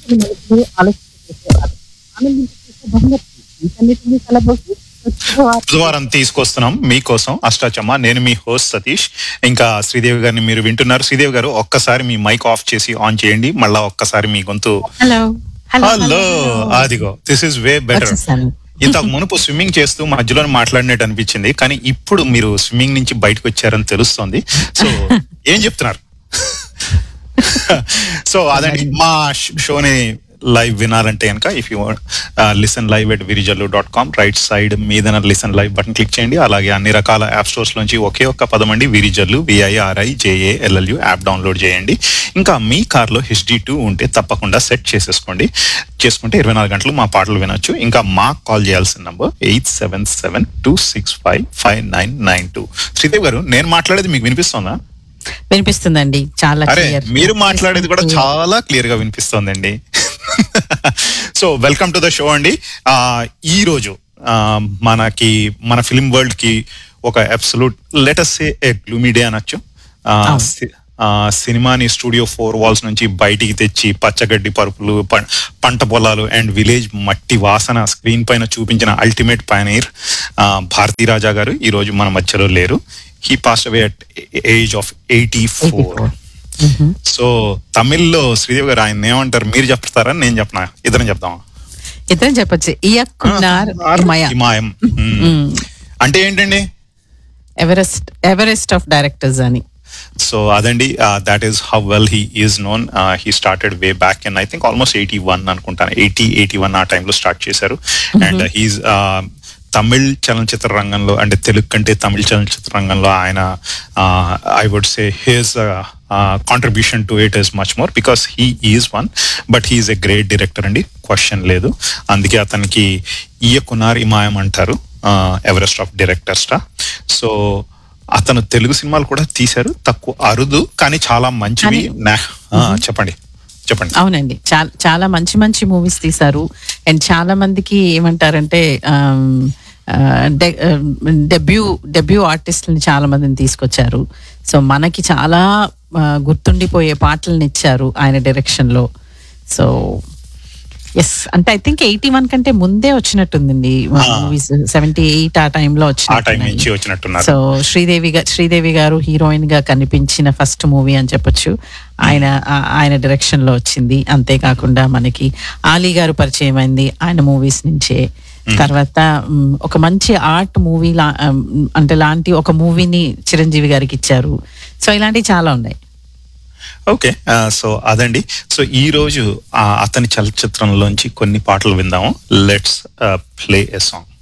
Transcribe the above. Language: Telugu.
ఆలోచన మనుషులు ఆలోచించేసేవారు ఆనందించేసే బహుమతి వీటన్నిటిని కలబోసి శుక్రవారం బుధవారం తీసుకొస్తున్నాం మీకోసం అష్టాచమ్మ నేను మీ హోస్ట్ సతీష్ ఇంకా శ్రీదేవి గారిని మీరు వింటున్నారు శ్రీదేవి గారు ఒక్కసారి మీ మైక్ ఆఫ్ చేసి ఆన్ చేయండి మళ్ళా ఒక్కసారి మీ గొంతు హలో హలో అదిగో దిస్ ఇస్ వే బెటర్ వచ్చేసాను ఇంతకు మునుపు స్విమ్మింగ్ చేస్తూ మధ్యలో మాట్లాడినట్టు అనిపించింది కానీ ఇప్పుడు మీరు స్విమ్మింగ్ నుంచి బయటకు వచ్చారని తెలుస్తోంది సో ఏం చెప్తున్నారు సో అదండి మా షోని లైవ్ వినాలంటే కనుక if you listen live at Virijallu dot com right side మీద లిసన్ లైవ్ బటన్ క్లిక్ చేయండి అలాగే అన్ని రకాల యాప్ స్టోర్స్ నుంచి ఒకే ఒక్క పదం అండి Virijallu V I R I J A L L U app download చేయండి ఇంకా మీ కార్లో హెచ్డి టూ ఉంటే తప్పకుండా సెట్ చేసేసుకోండి చేసుకుంటే ఇరవై నాలుగు గంటలు మా పాటలు వినొచ్చు ఇంకా మాకు కాల్ చేయాల్సిన number eight seven seven two six five five nine nine two Sridev garu నేను మాట్లాడేది మీకు వినిపిస్తుందా వినిపిస్తుందండి చాలా అరే క్లియర్ మీరు మాట్లాడేది కూడా చాలా క్లియర్ గా వినిపిస్తోందండి so welcome to the show అండి ఆ, ఈ రోజు ఆ, మనకి మన ఫిల్మ్ వరల్డ్ కి ఒక absolute let us a gloomy day అనొచ్చు ఆ, అవును. సి- ఆ, సినిమాని స్టూడియో ఫోర్ వాల్స్ నుంచి బయటికి తెచ్చి పచ్చగడ్డి పరుపులు ప- పంట పొలాలు అండ్ విలేజ్ మట్టి వాసన స్క్రీన్ పైన చూపించిన అల్టిమేట్ పైనీర్ భారతీ రాజా గారు ఈ రోజు మన మధ్యలో లేరు he passed away at age of eighty four so తమిళ్లో శ్రీదేవి గారు ఆయన ఏమంటారు మీరు చెప్తారా నేను చెప్పనా ఇద్దరం చెప్దామా ఇద్దరం చెప్పొచ్చు ఇయక్కున్నార్ మయ హిమాయం మ్మ్. అంటే ఏంటండి ఎవరెస్ట్ ఎవరెస్ట్ ఆఫ్ డైరెక్టర్స్ అని సో అదండి that is how well he is known he started way back and I think almost eighty one అనుకుంటాను ఎయిటీ ఎయిటీ వన్ ఆ టైంలో స్టార్ట్ చేశారు అండ్ హీస్ తమిళ్ చలనచిత్ర రంగంలో అంటే తెలుగు కంటే తమిళ చలనచిత్ర రంగంలో ఆయన I would say his contribution to it is much more because he is one but he is a great director అండి క్వశ్చన్ లేదు అందుకే అతనికి ఈయకునార్ ఇమాయం అంటారు ఎవరెస్ట్ ఆఫ్ డైరెక్టర్స్ సో అతను తెలుగు సినిమాలు కూడా తీశారు తక్కువ అరుదు కానీ చాలా మంచివి నా- ఆ, చెప్పండి చెప్పండి అవునండి చాలా చాలా మంచి మంచి మూవీస్ తీశారు అండ్ చాలా మందికి ఏమంటారంటే డెబ్యూ డెబ్యూ ఆర్టిస్ట్ని చాలా మందిని తీసుకొచ్చారు సో మనకి చాలా ఆ, గుర్తుండిపోయే పాటలను ఇచ్చారు ఆయన డైరెక్షన్ లో సో ఎస్ అంటే ఐ థింక్ ఎయిటీ వన్ కంటే ముందే వచ్చినట్టుందండి మూవీస్ సెవెంటీ ఎయిట్ ఆ టైంలో ఆ టైం నుంచి వచ్చిన వచ్చినట్టున్నారు సో శ్రీదేవి గా శ్రీదేవి గారు హీరోయిన్ గా కనిపించిన ఫస్ట్ మూవీ అని చెప్పొచ్చు ఆయన ఆ- ఆయన డైరెక్షన్ లో వచ్చింది అంతేకాకుండా మనకి ఆలీ గారు పరిచయం అయింది ఆయన మూవీస్ నుంచే తర్వాత మ్, ఒక మంచి ఆర్ట్ మూవీ లా మ్, అంటే లాంటి ఒక మూవీని చిరంజీవి గారికి ఇచ్చారు సో ఇలాంటివి చాలా ఉన్నాయి ఓకే సో అదండి సో ఈ రోజు ఆ, అతని చలచిత్రంలోంచి కొన్ని పాటలు విందాము లెట్స్ ప్లే ఎ సాంగ్